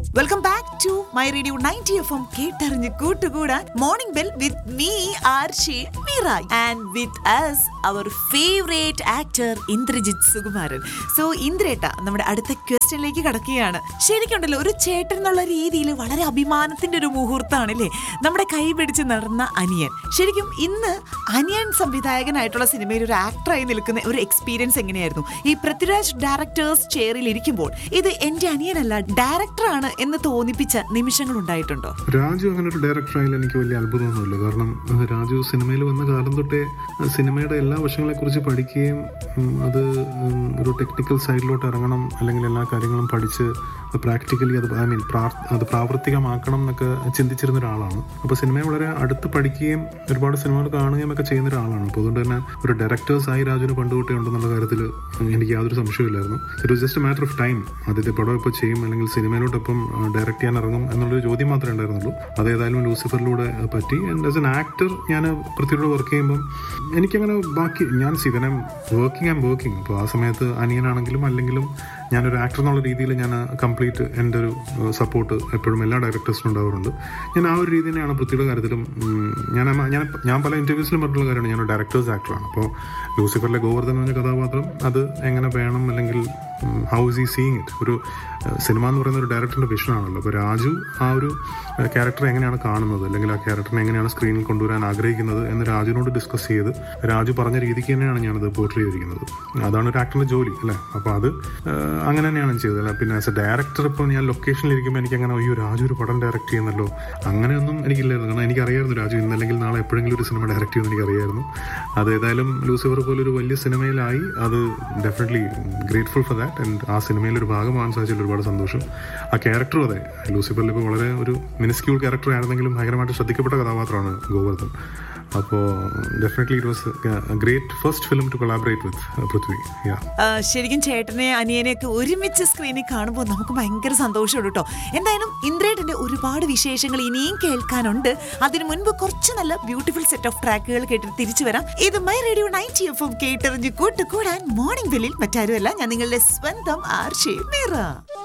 welcome back to my radio ninety F M കേട്ടറിഞ്ഞ് കൂട്ടുകൂടാൻ morning bell with me R J മീറായ് and with us our favourite actor Indrajith Sukumaran so ഇന്ദ്രേട്ട നമ്മുടെ അടുത്ത ക്വസ്റ്റ്യനിലേക്ക് കടക്കുകയാണ് ശരിക്കുണ്ടല്ലോ ഒരു ചേട്ടൻ എന്നുള്ള രീതിയിൽ വളരെ അഭിമാനത്തിന്റെ ഒരു മുഹൂർത്തമാണ് അല്ലേ നമ്മുടെ കൈ പിടിച്ച് നടന്ന അനിയൻ ശരിക്കും ഇന്ന് അനിയൻ സംവിധായകനായിട്ടുള്ള സിനിമയിൽ ഒരു ആക്ടറായി നിൽക്കുന്ന ഒരു എക്സ്പീരിയൻസ് എങ്ങനെയായിരുന്നു ഈ പൃഥ്വിരാജ് ഡയറക്ടേഴ്സ് ചെയറിൽ ഇരിക്കുമ്പോൾ ഇത് എന്റെ അനിയനല്ല ഡയറക്ടറാണ് എന്ന് തോന്നിപ്പിച്ച നിമിഷങ്ങൾ ഉണ്ടായിട്ടുണ്ടോ രാജു അങ്ങനെ ഒരു ഡയറക്ടറായാലും എനിക്ക് വലിയ അത്ഭുതമൊന്നുമില്ല കാരണം അഹ് രാജു സിനിമയിൽ വന്ന കാലം തൊട്ടേ അഹ് സിനിമയുടെ എല്ലാ വശങ്ങളെക്കുറിച്ച് പഠിക്കുകയും ഉം, അത് ഉം, ഒരു ടെക്നിക്കൽ സൈഡിലോട്ട് ഇറങ്ങണം അല്ലെങ്കിൽ എല്ലാ കാര്യങ്ങളും പഠിച്ച് പ്രാക്ടിക്കലി അത് ഐ മീൻ അത് പ്രാവർത്തികമാക്കണം എന്നൊക്കെ ചിന്തിച്ചിരുന്ന ഒരാളാണ് അപ്പോൾ സിനിമയെ വളരെ അടുത്ത് പഠിക്കുകയും ഒരുപാട് സിനിമകൾ കാണുകയും ഒക്കെ ചെയ്യുന്ന ഒരാളാണ് അപ്പോൾ അതുകൊണ്ട് തന്നെ ഒരു ഡയറക്ടേഴ്സായി രാജുവിന് പണ്ട് തൊട്ടേ ഉണ്ടെന്നുള്ള കാര്യത്തിൽ എനിക്ക് യാതൊരു സംശയമില്ലായിരുന്നു it was just matter of time ആദ്യത്തെ പടം ഇപ്പോൾ ചെയ്യും അല്ലെങ്കിൽ സിനിമയിലോട്ടൊപ്പം ഡയറക്റ്റ് ചെയ്യാൻ ഇറങ്ങും എന്നുള്ളൊരു ചോദ്യം മാത്രമേ ഉണ്ടായിരുന്നുള്ളൂ അത് ഏതായാലും ലൂസിഫറിലൂടെ പറ്റി ആൻഡ് ആസ് എൻ ആക്ടർ ഞാൻ പൃഥ്വിയോട് വർക്ക് ചെയ്യുമ്പം എനിക്കങ്ങനെ ബാക്കി ഞാൻ സിവനം വർക്കിംഗ് ആൻഡ് വർക്കിംഗ് അപ്പോൾ ആ സമയത്ത് അനിയനാണെങ്കിലും അല്ലെങ്കിലും ഞാനൊരു ആക്ടർ എന്നുള്ള രീതിയിൽ ഞാൻ കംപ്ലീറ്റ് എൻ്റെ ഒരു സപ്പോർട്ട് എപ്പോഴും എല്ലാ ഡയറക്ടേഴ്സിനും ഉണ്ടാവാറുണ്ട് ഞാൻ ആ ഒരു രീതി തന്നെയാണ് പൃഥ്വിയുടെ കാര്യത്തിലും ഉം, ഞാൻ ആ- ഞാൻ ഞാൻ പല ഇൻ്റർവ്യൂസിലും പറഞ്ഞിട്ടുള്ള കാര്യമാണ് ഞാൻ ഡയറക്ടേഴ്സ് ആക്ടറാണ് അപ്പോൾ ലൂസിഫറിലെ ഗോവർദ്ധൻ എന്ന കഥാപാത്രം അത് എങ്ങനെ വേണം അല്ലെങ്കിൽ ഹൗ ഇസ് ഈ സീയിങ് ഇറ്റ് ഒരു ഏഹ്, സിനിമ എന്ന് പറയുന്ന ഒരു ഡയറക്ടറിൻ്റെ വിഷനാണല്ലോ അപ്പോൾ രാജു ആ ഒരു ക്യാരക്ടർ എങ്ങനെയാണ് കാണുന്നത് അല്ലെങ്കിൽ ആ ക്യാരക്ടറിനെ എങ്ങനെയാണ് സ്ക്രീനിൽ കൊണ്ടുവരാൻ ആഗ്രഹിക്കുന്നത് എന്ന് രാജുവിനോട് ഡിസ്കസ് ചെയ്ത് രാജു പറഞ്ഞ രീതിക്ക് തന്നെയാണ് ഞാനത് പോർട്രേ ചെയ്തിരിക്കുന്നത് അതാണ് ഒരു ആക്ടറിൻ്റെ ജോലി അല്ലേ അപ്പോൾ അത് ഏഹ്, അങ്ങനെ തന്നെയാണ് ഞാൻ ചെയ്തത് അല്ല പിന്നെ ആസ് എ ഡയറക്ടർ ഇപ്പോൾ ഞാൻ ലൊക്കേഷനിൽ ഇരിക്കുമ്പോൾ എനിക്ക് അങ്ങനെ അയ്യോ രാജു ഒരു പടം ഡയറക്റ്റ് ചെയ്യുന്നല്ലോ അങ്ങനെയൊന്നും എനിക്കില്ലായിരുന്നു കാരണം എനിക്കറിയായിരുന്നു രാജു ഇന്നല്ലെങ്കിൽ നാളെ എപ്പോഴെങ്കിലും ഒരു സിനിമ ഡയറക്റ്റ് ചെയ്യുമെന്ന് എനിക്കറിയായിരുന്നു അത് ഏതായാലും ലൂസിഫർ പോലെ ഒരു വലിയ സിനിമയിലായി അത് definitely grateful for that and ആ സിനിമയിൽ ഒരു ഭാഗമാകാൻ സാധിച്ചതിൽ ഒരുപാട് സന്തോഷം ആ ക്യാരക്ടറും അതെ ലൂസിഫറിൽ ഇപ്പോൾ വളരെ ഒരു മിനിസ്ക്യൂൾ ക്യാരക്ടർ ആയിരുന്നെങ്കിലും ഭയങ്കരമായിട്ട് ശ്രദ്ധിക്കപ്പെട്ട കഥാപാത്രമാണ് ഗോവർദ്ധൻ അപ്പോൾ definitely it was great first film to collaborate with Prithvi yeah ആ, ശരിക്കും ചേട്ടനെ അനിയനെയൊക്കെ ഒരുമിച്ച് സ്ക്രീനിൽ കാണുമ്പോൾ നമുക്ക് ഭയങ്കര സന്തോഷമുണ്ട് കേട്ടോ എന്തായാലും ഇന്ദ്രേട്ടന്റെ ഒരുപാട് വിശേഷങ്ങൾ ഇനിയും കേൾക്കാനുണ്ട് അതിനു മുൻപ് കുറച്ച് നല്ല ബ്യൂട്ടിഫുൾ സെറ്റ് ഓഫ് ട്രാക്കുകൾ കേട്ടിട്ട് തിരിച്ചു വരാം ഇത് my radio ninety F M കേട്ടെറിഞ്ഞ് കൂട്ടുകൂടാൻ മോർണിംഗ് ബെല്ലിൽ മറ്റാരുമല്ല ഞാൻ നിങ്ങളുടെ സ്വന്തം ആർഷേ മീറ